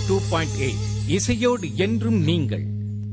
two point eight இசையோடு என்றும் நீங்கள்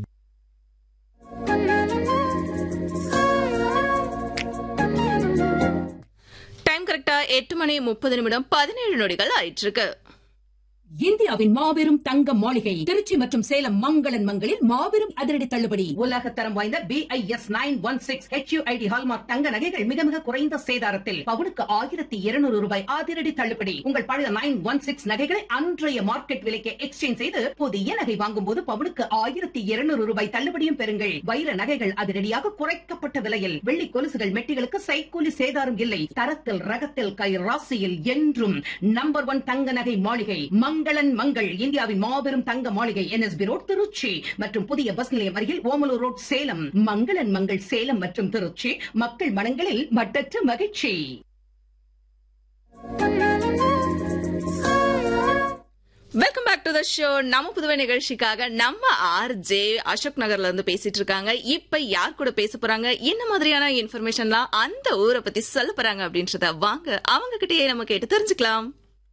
டைம் கரெக்டா எட்டு மணி முப்பது நிமிடம் பதினேழு நொடிகள் ஆயிட்டு இருக்கு இந்தியாவின் மாபெரும் தங்க மாளிகை திருச்சி மற்றும் சேலம் மங்களன் மங்களில் மாபெரும் அதிரடி தள்ளுபடி உலக தரம் வாய்ந்த BIS nine one six HUID hallmark தங்க நகைகள் மிக மிக குறைந்த சேதாரத்தில் பவுனுக்கு ஆயிரத்தி இருநூறு ரூபாய் அதிரடி தள்ளுபடி உங்கள் பழைய நைன் ஒன் சிக்ஸ் நகைகளை அன்றைய மார்க்கெட் விலைக்கு எக்ஸ்சேஞ்ச் செய்து புதிய நகை வாங்கும் போது பவுனுக்கு ஆயிரத்தி இருநூறு ரூபாய் தள்ளுபடியும் பெறுங்கள் வைர நகைகள் அதிரடியாக குறைக்கப்பட்ட விலையில் வெள்ளி கொலுசுகள் மெட்டிகளுக்கு சைக்கூலி சேதாரம் இல்லை தரத்தில் ரகத்தில் கை ராசியில் என்றும் நம்பர் ஒன் தங்க நகை மாளிகை மங்களன் மங்கள் இந்தியாவின் மாபெரும் தங்க மாளிகை என்எஸ்பி ரோட் திருச்சி மற்றும் புதிய பஸ் நிலையம் அருகில் ஓமலூர் ரோட் சேலம் மங்களன் மங்கள் சேலம் மற்றும் திருச்சி மக்கள் மனங்களில் மட்டற்ற மகிழ்ச்சி welcome back to the show நம்ம புதுவை நிகழ்ச்சிக்காக நம்ம ஆர் ஜே அசோக் நகர்ல இருந்து பேசிட்டு இருக்காங்க இப்ப யார் கூட பேச போறாங்க என்ன மாதிரியான இன்ஃபர்மேஷன்லாம் அந்த ஊரை பத்தி சொல்ல போறாங்க அப்படின்றத வாங்க அவங்க கிட்டயே நம்ம கேட்டு தெரிஞ்சுக்கலாம்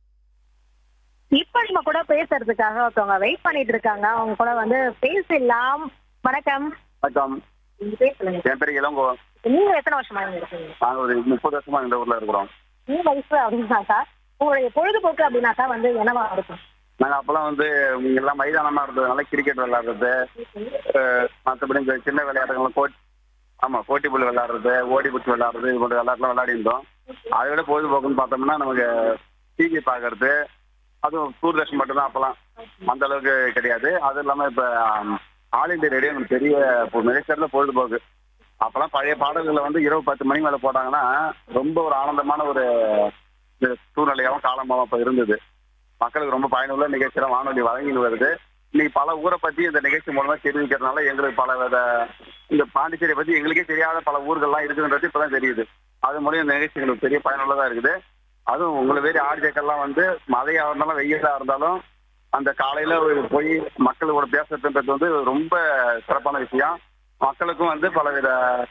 இப்ப நம்ம கூட பேசுறதுக்காக ஒருத்தவங்க வெயிட் பண்ணிட்டு இருக்காங்க அவங்க கூட வந்து பேசலாம் வணக்கம் வணக்கம் நீங்க பேசலுங்க என் பேர் இளங்கோ நீங்க எத்தனை வருஷமா இங்க இருக்கீங்க நாங்கள் ஒரு முப்பது வருஷமா இந்த ஊர்ல இருக்கிறோம் நீ வயசு அப்படின்னாக்கா உங்களுடைய பொழுதுபோக்கு அப்படின்னாக்கா வந்து என்னவா இருக்கும் நாங்கள் அப்பெல்லாம் வந்து இங்க எல்லாம் மைதானமா இருந்ததுனால கிரிக்கெட் விளையாடுறது அஹ், மற்றபடி இந்த சின்ன விளையாட்டுகள்லாம் கோட் ஆமா கோட்டி புல் விளையாடுறது ஓடி பிடிச்சி விளையாடுறது இது போன்ற விளையாட்டுலாம் விளையாடி இருந்தோம் அதை விட பொழுதுபோக்குன்னு பார்த்தோம்னா நமக்கு டிவி பார்க்கறது அதுவும் தூர்தர்ஷன் மட்டும்தான் அப்பெல்லாம் அந்த அளவுக்கு கிடையாது அது இல்லாம இப்ப ஆம், ஆல் இந்தியா ரேடியோ நமக்கு பெரிய இப்போ மிகச்சிறந்த பொழுதுபோக்கு அப்பெல்லாம் பழைய பாடல்களை வந்து இரவு பத்து மணி மேல போட்டாங்கன்னா ரொம்ப ஒரு ஆனந்தமான ஒரு இது சூழ்நிலையாகவும் காலமாகவும் அப்ப இருந்தது மக்களுக்கு ரொம்ப பயனுள்ள நிகழ்ச்சியெல்லாம் வானொலி வழங்கிட்டு வருது இன்னைக்கு பல ஊரை பத்தி இந்த நிகழ்ச்சி மூலமா தெரிவிக்கிறதுனால எங்களுக்கு பல வித இந்த பாண்டிச்சேரியை பத்தி எங்களுக்கே தெரியாத பல ஊர்கள்லாம் இருக்குன்றது இப்பதான் தெரியுது அது மூலியம் இந்த நிகழ்ச்சி எங்களுக்கு பெரிய பயனுள்ளதா இருக்குது அதுவும் உங்களை வேறு ஆர்ஜேக்கெல்லாம் வந்து மழையா இருந்தாலும் வெயிலா இருந்தாலும் அந்த காலையில ஒரு போய் மக்களோட பேசுறதுன்றது வந்து ரொம்ப சிறப்பான விஷயம் மக்களுக்கும் வந்து பலவித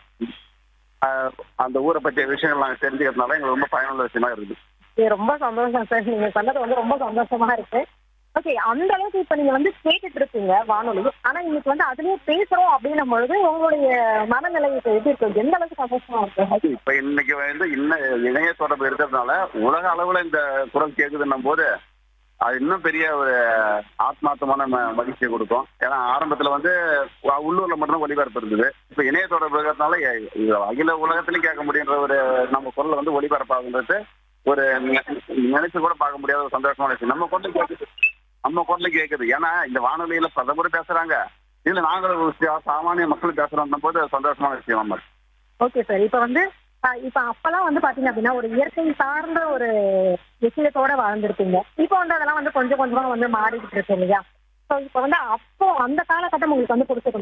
ஆஹ், அந்த ஊரை பற்றிய விஷயங்கள் நாங்கள் தெரிஞ்சுக்கிறதுனால எங்களுக்கு ரொம்ப பயனுள்ள விஷயமா இருக்குது இது ரொம்ப சந்தோஷம் சார் நீங்க சொன்னது வந்து ரொம்ப சந்தோஷமா இருக்கு ஓகே அந்த அளவுக்கு இப்ப நீங்க வந்து கேட்டுட்டு இருக்கீங்க வானொலி ஆனா இன்னைக்கு வந்து அதுலயே பேசுறோம் அப்படின்னும் பொழுது உங்களுடைய மனநிலை இப்ப எப்படி இருக்கு எந்த அளவுக்கு சந்தோஷமா இருக்கு இப்ப இன்னைக்கு வந்து இன்னும் இணைய தொடர்பு இருக்கிறதுனால உலக அளவுல இந்த குரல் கேக்குதுன்னும் போது அது இன்னும் பெரிய ஒரு ஆத்மார்த்தமான ம- மகிழ்ச்சியை கொடுக்கும் ஏன்னா ஆரம்பத்துல வந்து உ- உள்ளூர்ல மட்டும்தான் ஒளிபரப்பு இருந்தது இப்ப இணைய தொடர்பு இருக்கிறதுனால எ- இது அகில உலகத்திலையும் கேட்க முடியுன்ற ஒரு நம்ம குரல் வந்து ஒளிபரப்பாகுன்றது ஒரு நி- நினைச்சு கூட பார்க்க முடியாத ஒரு சந்தோஷமான விஷயம் நம்ம குரல் கேக்குது நம்ம குரல் கேக்குது ஏன்னா இந்த வானொலியில பிரதமர் பேசுறாங்க இதுல நாங்களும் ஒரு சா- சாமானிய மக்கள் பேசுறோம் போது சந்தோஷமான விஷயம் நம்ம ஓகே சார் இப்ப வந்து ஆஹ் இப்ப அப்பெல்லாம் வந்து பாத்தீங்க அப்படின்னா ஒரு இயற்கை சார்ந்த ஒரு விஷயத்தோட வாழ்ந்திருப்பீங்க இப்போ வந்து அதெல்லாம் வந்து கொஞ்சம் கொஞ்சமா வந்து மாறிக்கிட்டு இருக்கு இல்லையா ஸோ இப்ப வந்து அப்போ அந்த காலகட்டம் உங்களுக்கு வந்து பிடிச்சிருக்கும்